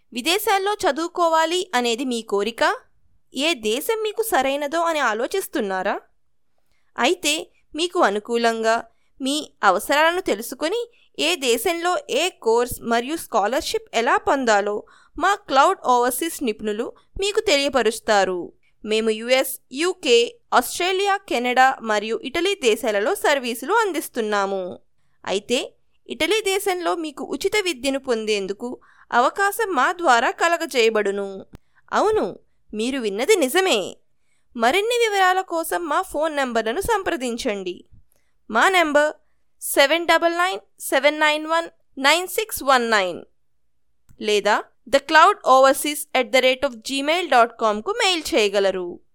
విదేశాల్లో చదువుకోవాలి అనేది మీ కోరిక ఏ దేశం మీకు సరైనదో అని ఆలోచిస్తున్నారా అయితే మీకు అనుకూలంగా మీ అవసరాలను తెలుసుకొని ఏ దేశంలో ఏ కోర్స్ మరియు స్కాలర్షిప్ ఎలా పొందాలో మా క్లౌడ్ ఓవర్సీస్ నిపుణులు మీకు తెలియపరుస్తారు మేము యుఎస్ యూకే ఆస్ట్రేలియా కెనడా మరియు ఇటలీ దేశాలలో సర్వీసులు అందిస్తున్నాము అయితే ఇటలీ దేశంలో మీకు ఉచిత విద్యను పొందేందుకు అవకాశం మా ద్వారా కలగజేయబడును అవును మీరు విన్నది నిజమే మరిన్ని వివరాల కోసం మా ఫోన్ నంబర్లను సంప్రదించండి మా number seven double nine seven nine one nine six one nine లేదా the cloud overseas at the rate of Gmail dot కామ్కు మెయిల్ చేయగలరు